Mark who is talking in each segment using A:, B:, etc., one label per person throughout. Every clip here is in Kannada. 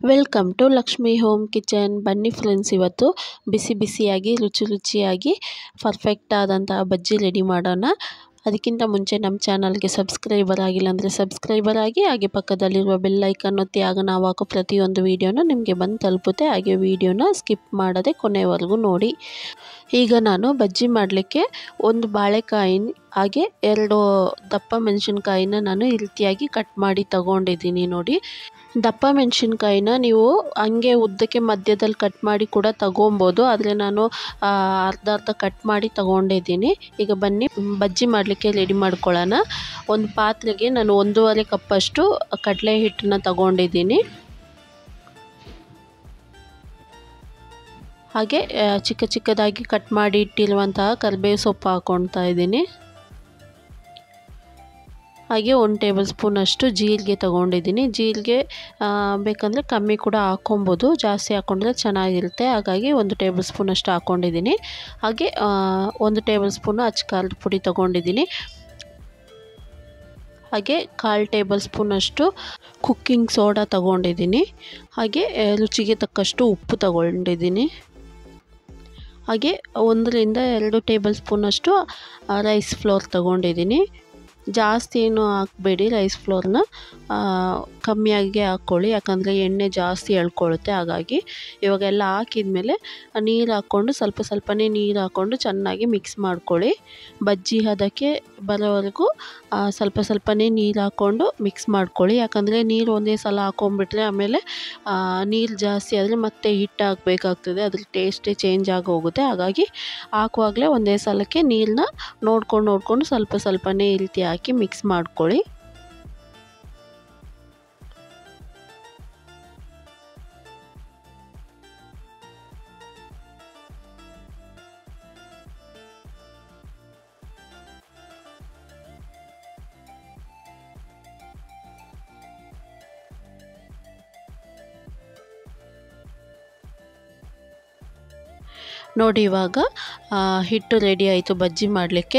A: welcome to Lakshmi home kitchen ಬನ್ನಿ ಫ್ರೆಂಡ್ಸ್ ಇವತ್ತು ಬಿಸಿ ಬಿಸಿಯಾಗಿ ರುಚಿ ರುಚಿಯಾಗಿ ಪರ್ಫೆಕ್ಟ್ ಆದಂತಹ ಬಜ್ಜಿ ರೆಡಿ ಮಾಡೋಣ ಅದಕ್ಕಿಂತ ಮುಂಚೆ ನಮ್ಮ ಚಾನಲ್ಗೆ ಸಬ್ಸ್ಕ್ರೈಬರ್ ಆಗಿಲ್ಲ ಅಂದರೆ ಸಬ್ಸ್ಕ್ರೈಬರ್ ಆಗಿ ಹಾಗೆ ಪಕ್ಕದಲ್ಲಿರುವ ಬೆಲ್ ಐಕನ್ ಒತ್ತಿ ಆಗ ನಾವು ಹಾಕೋ ಪ್ರತಿಯೊಂದು ವೀಡಿಯೋನ ನಿಮಗೆ ಬಂದು ತಲುಪುತ್ತೆ ಹಾಗೆ ವೀಡಿಯೋನ ಸ್ಕಿಪ್ ಮಾಡದೆ ಕೊನೆವರೆಗೂ ನೋಡಿ ಈಗ ನಾನು ಬಜ್ಜಿ ಮಾಡಲಿಕ್ಕೆ ಒಂದು ಬಾಳೆಕಾಯಿ ಹಾಗೆ ಎರಡು ದಪ್ಪ ಮೆಣಸಿನ್ಕಾಯಿನ ನಾನು ಈ ರೀತಿಯಾಗಿ ಕಟ್ ಮಾಡಿ ತಗೊಂಡಿದ್ದೀನಿ ನೋಡಿ ದಪ್ಪ ಮೆಣಸಿನ್ಕಾಯಿನ ನೀವು ಹಂಗೆ ಉದ್ದಕ್ಕೆ ಮಧ್ಯದಲ್ಲಿ ಕಟ್ ಮಾಡಿ ಕೂಡ ತಗೊಬೋದು ಆದರೆ ನಾನು ಅರ್ಧ ಅರ್ಧ ಕಟ್ ಮಾಡಿ ತಗೊಂಡಿದ್ದೀನಿ ಈಗ ಬನ್ನಿ ಬಜ್ಜಿ ಮಾಡಲಿಕ್ಕೆ ರೆಡಿ ಮಾಡ್ಕೊಳ್ಳೋಣ ಒಂದು ಪಾತ್ರೆಗೆ ನಾನು ಒಂದೂವರೆ ಕಪ್ಪಷ್ಟು ಕಡಲೆ ಹಿಟ್ಟನ್ನ ತಗೊಂಡಿದ್ದೀನಿ ಹಾಗೆ ಚಿಕ್ಕ ಚಿಕ್ಕದಾಗಿ ಕಟ್ ಮಾಡಿ ಇಟ್ಟಿರುವಂತಹ ಕರಿಬೇವು ಸೊಪ್ಪು ಹಾಕ್ಕೊಳ್ತಾ ಇದ್ದೀನಿ ಹಾಗೆ ಒಂದು ಟೇಬಲ್ ಸ್ಪೂನಷ್ಟು ಜೀರಿಗೆ ತೊಗೊಂಡಿದ್ದೀನಿ ಜೀರಿಗೆ ಬೇಕಂದರೆ ಕಮ್ಮಿ ಕೂಡ ಹಾಕ್ಕೊಬೋದು ಜಾಸ್ತಿ ಹಾಕ್ಕೊಂಡ್ರೆ ಚೆನ್ನಾಗಿರುತ್ತೆ ಹಾಗಾಗಿ ಒಂದು ಟೇಬಲ್ ಸ್ಪೂನಷ್ಟು ಹಾಕ್ಕೊಂಡಿದ್ದೀನಿ ಹಾಗೆ ಒಂದು ಟೇಬಲ್ ಸ್ಪೂನು ಅಚ್ಚ ಖಾರದ ಪುಡಿ ತೊಗೊಂಡಿದ್ದೀನಿ ಹಾಗೆ ಕಾಲು ಟೇಬಲ್ ಸ್ಪೂನಷ್ಟು ಕುಕ್ಕಿಂಗ್ ಸೋಡಾ ತೊಗೊಂಡಿದ್ದೀನಿ ಹಾಗೆ ರುಚಿಗೆ ತಕ್ಕಷ್ಟು ಉಪ್ಪು ತಗೊಂಡಿದ್ದೀನಿ ಹಾಗೆ ಒಂದರಿಂದ ಎರಡು ಟೇಬಲ್ ಸ್ಪೂನಷ್ಟು ರೈಸ್ ಫ್ಲೋರ್ ತೊಗೊಂಡಿದ್ದೀನಿ ಜಾಸ್ತಿ ಏನು ಹಾಕಬೇಡಿ ರೈಸ್ ಫ್ಲೋರ್ನ ಕಮ್ಮಿಯಾಗಿ ಹಾಕ್ಕೊಳ್ಳಿ ಯಾಕಂದರೆ ಎಣ್ಣೆ ಜಾಸ್ತಿ ಎಳ್ಕೊಳ್ಳುತ್ತೆ ಹಾಗಾಗಿ ಇವಾಗೆಲ್ಲ ಹಾಕಿದ್ಮೇಲೆ ನೀರು ಹಾಕ್ಕೊಂಡು ಸ್ವಲ್ಪ ಸ್ವಲ್ಪನೇ ನೀರು ಹಾಕ್ಕೊಂಡು ಚೆನ್ನಾಗಿ ಮಿಕ್ಸ್ ಮಾಡ್ಕೊಳ್ಳಿ ಬಜ್ಜಿ ಹದಕ್ಕೆ ಬರೋವರೆಗೂ ಸ್ವಲ್ಪ ಸ್ವಲ್ಪನೇ ನೀರು ಹಾಕ್ಕೊಂಡು ಮಿಕ್ಸ್ ಮಾಡ್ಕೊಳ್ಳಿ ಯಾಕಂದರೆ ನೀರು ಒಂದೇ ಸಲ ಹಾಕ್ಕೊಂಡ್ಬಿಟ್ರೆ ಆಮೇಲೆ ನೀರು ಜಾಸ್ತಿ ಆದರೆ ಮತ್ತೆ ಹಿಟ್ಟು ಹಾಕಬೇಕಾಗ್ತದೆ ಅದ್ರ ಟೇಸ್ಟೇ ಚೇಂಜ್ ಆಗಿ ಹೋಗುತ್ತೆ ಹಾಗಾಗಿ ಹಾಕುವಾಗಲೇ ಒಂದೇ ಸಲಕ್ಕೆ ನೀರನ್ನ ನೋಡ್ಕೊಂಡು ನೋಡಿಕೊಂಡು ಸ್ವಲ್ಪ ಸ್ವಲ್ಪನೇ ಈ ರೀತಿ ಹಾಕಿ ಮಿಕ್ಸ್ ಮಾಡ್ಕೊಳ್ಳಿ ನೋಡಿ ಇವಾಗ ಹಿಟ್ಟು ರೆಡಿ ಆಯಿತು ಬಜ್ಜಿ ಮಾಡಲಿಕ್ಕೆ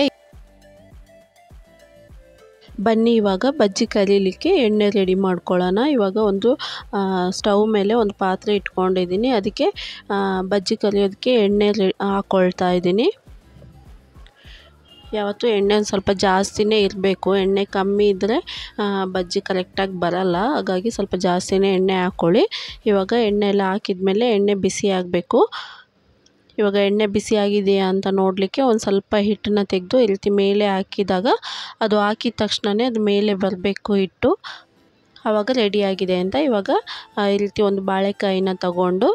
A: ಬನ್ನಿ ಇವಾಗ ಬಜ್ಜಿ ಕರೀಲಿಕ್ಕೆ ಎಣ್ಣೆ ರೆಡಿ ಮಾಡ್ಕೊಳ್ಳೋಣ ಇವಾಗ ಒಂದು ಸ್ಟವ್ ಮೇಲೆ ಒಂದು ಪಾತ್ರೆ ಇಟ್ಕೊಂಡಿದ್ದೀನಿ ಅದಕ್ಕೆ ಬಜ್ಜಿ ಕರಿಯೋದಕ್ಕೆ ಎಣ್ಣೆ ರೆ ಹಾಕ್ಕೊಳ್ತಾ ಇದ್ದೀನಿ ಯಾವತ್ತೂ ಎಣ್ಣೆ ಒಂದು ಸ್ವಲ್ಪ ಜಾಸ್ತಿನೇ ಇರಬೇಕು ಎಣ್ಣೆ ಕಮ್ಮಿ ಇದ್ದರೆ ಬಜ್ಜಿ ಕರೆಕ್ಟಾಗಿ ಬರಲ್ಲ ಹಾಗಾಗಿ ಸ್ವಲ್ಪ ಜಾಸ್ತಿನೇ ಎಣ್ಣೆ ಹಾಕ್ಕೊಳ್ಳಿ ಇವಾಗ ಎಣ್ಣೆ ಎಲ್ಲ ಹಾಕಿದ್ಮೇಲೆ ಎಣ್ಣೆ ಬಿಸಿ ಆಗಬೇಕು ಇವಾಗ ಎಣ್ಣೆ ಬಿಸಿ ಆಗಿದೆಯಾ ಅಂತ ನೋಡಲಿಕ್ಕೆ ಒಂದು ಸ್ವಲ್ಪ ಹಿಟ್ಟನ್ನ ತೆಗೆದು ಈ ರೀತಿ ಮೇಲೆ ಹಾಕಿದಾಗ ಅದು ಹಾಕಿದ ತಕ್ಷಣವೇ ಅದು ಮೇಲೆ ಬರಬೇಕು ಹಿಟ್ಟು ಆವಾಗ ರೆಡಿಯಾಗಿದೆ ಅಂತ ಇವಾಗ ಈ ರೀತಿ ಒಂದು ಬಾಳೆಕಾಯಿನ ತಗೊಂಡು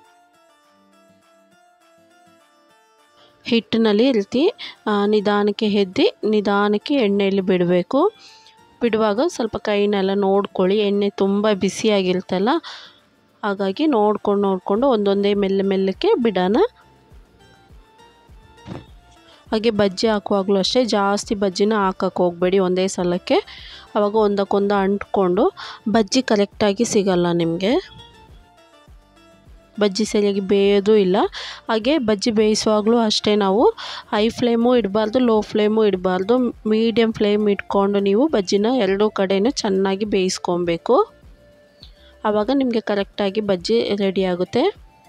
A: ಹಿಟ್ಟಿನಲ್ಲಿ ಈ ರೀತಿ ನಿಧಾನಕ್ಕೆ ಎದ್ದಿ ನಿಧಾನಕ್ಕೆ ಎಣ್ಣೆಯಲ್ಲಿ ಬಿಡಬೇಕು ಬಿಡುವಾಗ ಸ್ವಲ್ಪ ಕೈನೆಲ್ಲ ನೋಡ್ಕೊಳ್ಳಿ ಎಣ್ಣೆ ತುಂಬ ಬಿಸಿಯಾಗಿರುತ್ತಲ್ಲ ಹಾಗಾಗಿ ನೋಡ್ಕೊಂಡು ನೋಡಿಕೊಂಡು ಒಂದೊಂದೇ ಮೆಲ್ಲ ಮೆಲ್ಲಕ್ಕೆ ಬಿಡೋಣ ಹಾಗೆ ಬಜ್ಜಿ ಹಾಕುವಾಗಲೂ ಅಷ್ಟೇ ಜಾಸ್ತಿ ಬಜ್ಜಿನ ಹಾಕಕ್ಕೆ ಹೋಗಬೇಡಿ ಒಂದೇ ಸಲಕ್ಕೆ ಆವಾಗ ಒಂದಕ್ಕೊಂದು ಅಂಟ್ಕೊಂಡು ಬಜ್ಜಿ ಕರೆಕ್ಟಾಗಿ ಸಿಗಲ್ಲ ನಿಮಗೆ ಬಜ್ಜಿ ಸರಿಯಾಗಿ ಬೇಯೋದು ಇಲ್ಲ ಹಾಗೆ ಬಜ್ಜಿ ಬೇಯಿಸುವಾಗಲೂ ಅಷ್ಟೇ ನಾವು ಹೈ ಫ್ಲೇಮು ಇಡಬಾರ್ದು ಲೋ ಫ್ಲೇಮು ಇಡಬಾರ್ದು ಮೀಡಿಯಮ್ ಫ್ಲೇಮ್ ಇಟ್ಕೊಂಡು ನೀವು ಬಜ್ಜಿನ ಎರಡೂ ಕಡೆಯೂ ಚೆನ್ನಾಗಿ ಬೇಯಿಸ್ಕೊಬೇಕು ಆವಾಗ ನಿಮಗೆ ಕರೆಕ್ಟಾಗಿ ಬಜ್ಜಿ ರೆಡಿ ಆಗುತ್ತೆ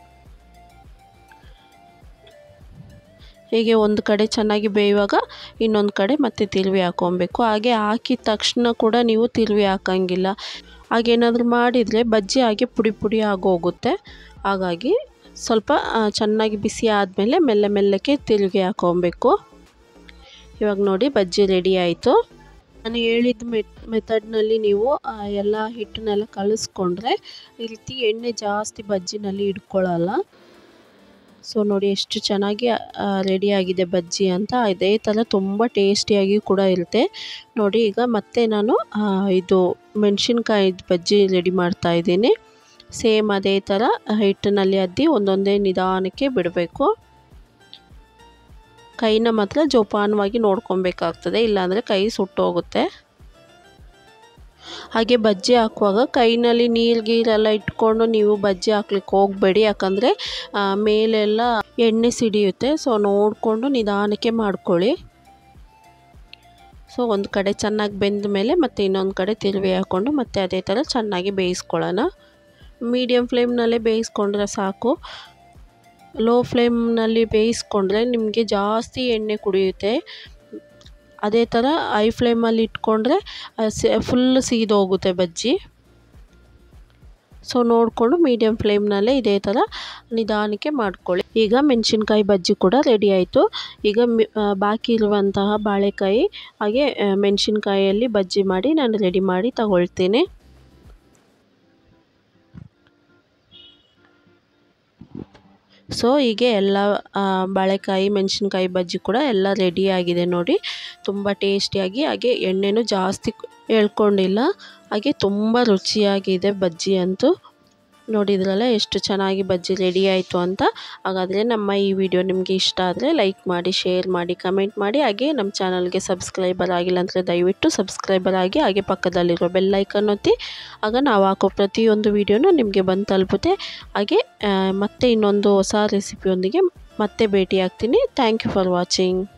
A: ಹೀಗೆ ಒಂದು ಕಡೆ ಚೆನ್ನಾಗಿ ಬೇಯುವಾಗ ಇನ್ನೊಂದು ಕಡೆ ಮತ್ತೆ ತಿರುವಿ ಹಾಕ್ಕೊಬೇಕು ಹಾಗೆ ಹಾಕಿದ ತಕ್ಷಣ ಕೂಡ ನೀವು ತಿರುವಿ ಹಾಕೋಂಗಿಲ್ಲ ಹಾಗೇನಾದರೂ ಮಾಡಿದರೆ ಬಜ್ಜಿ ಹಾಗೆ ಪುಡಿ ಪುಡಿ ಆಗೋಗುತ್ತೆ ಹಾಗಾಗಿ ಸ್ವಲ್ಪ ಚೆನ್ನಾಗಿ ಬಿಸಿ ಆದಮೇಲೆ ಮೆಲ್ಲ ಮೆಲ್ಲಕ್ಕೆ ತಿರುಗಿ ಹಾಕ್ಕೊಬೇಕು ಇವಾಗ ನೋಡಿ ಬಜ್ಜಿ ರೆಡಿ ಆಯಿತು ನಾನು ಹೇಳಿದ ಮೆಟ್ ಮೆಥಡ್ನಲ್ಲಿ ನೀವು ಎಲ್ಲ ಹಿಟ್ಟನ್ನೆಲ್ಲ ಕಲಿಸ್ಕೊಂಡ್ರೆ ಈ ರೀತಿ ಎಣ್ಣೆ ಜಾಸ್ತಿ ಬಜ್ಜಿನಲ್ಲಿ ಇಟ್ಕೊಳ್ಳಲ್ಲ ಸೊ ನೋಡಿ ಎಷ್ಟು ಚೆನ್ನಾಗಿ ರೆಡಿಯಾಗಿದೆ ಬಜ್ಜಿ ಅಂತ ಇದೇ ಥರ ತುಂಬ ಟೇಸ್ಟಿಯಾಗಿ ಕೂಡ ಇರುತ್ತೆ ನೋಡಿ ಈಗ ಮತ್ತೆ ನಾನು ಇದು ಮೆಣಸಿನ್ಕಾಯಿ ಬಜ್ಜಿ ರೆಡಿ ಮಾಡ್ತಾ ಇದ್ದೀನಿ ಸೇಮ್ ಅದೇ ಥರ ಹಿಟ್ಟಿನಲ್ಲಿ ಅದ್ದಿ ಒಂದೊಂದೇ ನಿಧಾನಕ್ಕೆ ಬಿಡಬೇಕು ಕೈನ ಮಾತ್ರ ಜೋಪಾನವಾಗಿ ನೋಡ್ಕೊಬೇಕಾಗ್ತದೆ ಇಲ್ಲಾಂದರೆ ಕೈ ಸುಟ್ಟೋಗುತ್ತೆ ಹಾಗೆ ಬಜ್ಜಿ ಹಾಕುವಾಗ ಕೈನಲ್ಲಿ ನೀರು ಗೀರೆಲ್ಲ ಇಟ್ಕೊಂಡು ನೀವು ಬಜ್ಜಿ ಹಾಕ್ಲಿಕ್ಕೆ ಹೋಗಬೇಡಿ ಯಾಕಂದರೆ ಮೇಲೆಲ್ಲ ಎಣ್ಣೆ ಸಿಡಿಯುತ್ತೆ ಸೊ ನೋಡಿಕೊಂಡು ನಿಧಾನಕ್ಕೆ ಮಾಡ್ಕೊಳ್ಳಿ ಸೊ ಒಂದು ಕಡೆ ಚೆನ್ನಾಗಿ ಬೆಂದ ಮೇಲೆ ಮತ್ತೆ ಇನ್ನೊಂದು ಕಡೆ ತಿರುವಿ ಹಾಕ್ಕೊಂಡು ಮತ್ತೆ ಅದೇ ಥರ ಚೆನ್ನಾಗಿ ಬೇಯಿಸ್ಕೊಳ್ಳೋಣ ಮೀಡಿಯಮ್ ಫ್ಲೇಮ್ನಲ್ಲೇ ಬೇಯಿಸ್ಕೊಂಡ್ರೆ ಸಾಕು ಲೋ ಫ್ಲೇಮ್ನಲ್ಲಿ ಬೇಯಿಸ್ಕೊಂಡ್ರೆ ನಿಮಗೆ ಜಾಸ್ತಿ ಎಣ್ಣೆ ಕುಡಿಯುತ್ತೆ ಅದೇ ಥರ ಹೈ ಫ್ಲೇಮಲ್ಲಿ ಇಟ್ಕೊಂಡ್ರೆ ಫುಲ್ ಸೀದೋಗುತ್ತೆ ಬಜ್ಜಿ ಸೊ ನೋಡಿಕೊಂಡು ಮೀಡಿಯಮ್ ಫ್ಲೇಮ್ನಲ್ಲೇ ಇದೇ ಥರ ನಿಧಾನಕ್ಕೆ ಮಾಡ್ಕೊಳ್ಳಿ ಈಗ ಮೆಣಸಿನ್ಕಾಯಿ ಬಜ್ಜಿ ಕೂಡ ರೆಡಿ ಆಯಿತು ಈಗ ಬಾಕಿ ಇರುವಂತಹ ಬಾಳೆಕಾಯಿ ಹಾಗೆ ಮೆಣಸಿನ್ಕಾಯಲ್ಲಿ ಬಜ್ಜಿ ಮಾಡಿ ನಾನು ರೆಡಿ ಮಾಡಿ ತಗೊಳ್ತೀನಿ ಸೊ ಹೀಗೆ ಎಲ್ಲ ಬಾಳೆಕಾಯಿ ಮೆಣಸಿನ್ಕಾಯಿ ಬಜ್ಜಿ ಕೂಡ ಎಲ್ಲ ರೆಡಿಯಾಗಿದೆ ನೋಡಿ ತುಂಬ ಟೇಸ್ಟಿಯಾಗಿ ಹಾಗೆ ಎಣ್ಣೆನೂ ಜಾಸ್ತಿ ಎಳ್ಕೊಂಡಿಲ್ಲ ಹಾಗೆ ತುಂಬ ರುಚಿಯಾಗಿದೆ ಬಜ್ಜಿ ಅಂತೂ ನೋಡಿದ್ರಲ್ಲ ಎಷ್ಟು ಚೆನ್ನಾಗಿ ಬಜ್ಜಿ ರೆಡಿ ಆಯಿತು ಅಂತ ಹಾಗಾದರೆ ನಮ್ಮ ಈ ವಿಡಿಯೋ ನಿಮಗೆ ಇಷ್ಟ ಆದರೆ ಲೈಕ್ ಮಾಡಿ ಶೇರ್ ಮಾಡಿ ಕಮೆಂಟ್ ಮಾಡಿ ಹಾಗೆ ನಮ್ಮ ಚಾನಲ್ಗೆ ಸಬ್ಸ್ಕ್ರೈಬರ್ ಆಗಿಲ್ಲ ಅಂದರೆ ದಯವಿಟ್ಟು ಸಬ್ಸ್ಕ್ರೈಬರ್ ಆಗಿ ಹಾಗೆ ಪಕ್ಕದಲ್ಲಿರೋ ಬೆಲ್ಲೈಕನ್ ಒತ್ತಿ ಆಗ ನಾವು ಹಾಕೋ ಪ್ರತಿಯೊಂದು ವಿಡಿಯೋನೂ ನಿಮಗೆ ಬಂದು ತಲುಪುತ್ತೆ ಹಾಗೆ ಮತ್ತೆ ಇನ್ನೊಂದು ಹೊಸ ರೆಸಿಪಿಯೊಂದಿಗೆ ಮತ್ತೆ ಭೇಟಿ ಆಗ್ತೀನಿ ಥ್ಯಾಂಕ್ ಯು ಫಾರ್ ವಾಚಿಂಗ್